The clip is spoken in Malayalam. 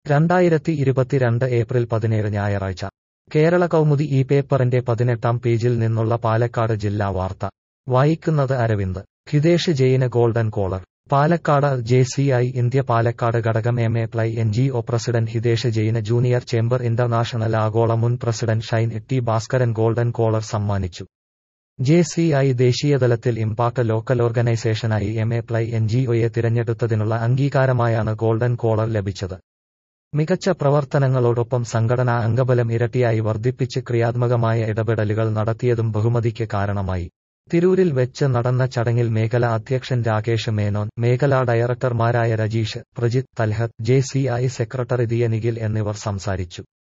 രണ്ടായിരത്തി ഇരുപത്തിരണ്ട് ഏപ്രിൽ പതിനേഴ് ഞായറാഴ്ച കേരള കൗമുദി ഈ പേപ്പറിന്റെ പതിനെട്ടാം പേജിൽ നിന്നുള്ള പാലക്കാട് ജില്ലാ വാർത്ത വായിക്കുന്നത് അരവിന്ദ് ഹിതേഷ് ജെയിന് golden collar Palakkad J C I India Palakkad ഘടകം M A ply N G O president Hitesh ജെയിന് ജൂനിയർ ചേംബർ ഇന്റർനാഷണൽ ആഗോള മുൻ president Shine T Bhaskaran golden collar സമ്മാനിച്ചു ജെ സി ഐ ദേശീയതലത്തിൽ ഇംപാക്ട് ലോക്കൽ ഓർഗനൈസേഷനായി M A ply N G ഒയെ തിരഞ്ഞെടുത്തതിനുള്ള അംഗീകാരമായാണ് ഗോൾഡൻ കോളർ ലഭിച്ചത് മികച്ച പ്രവർത്തനങ്ങളോടൊപ്പം സംഘടനാ അംഗബലം ഇരട്ടിയായി വർദ്ധിപ്പിച്ച് ക്രിയാത്മകമായ ഇടപെടലുകൾ നടത്തിയതും ബഹുമതിക്ക് കാരണമായി തിരൂരിൽ വെച്ച് നടന്ന ചടങ്ങിൽ മേഖല അധ്യക്ഷൻ രാകേഷ് മേനോൻ മേഖലാ ഡയറക്ടർമാരായ Rajeesh Prajith Thalhath J C I secretary Diya Nikhil എന്നിവർ സംസാരിച്ചു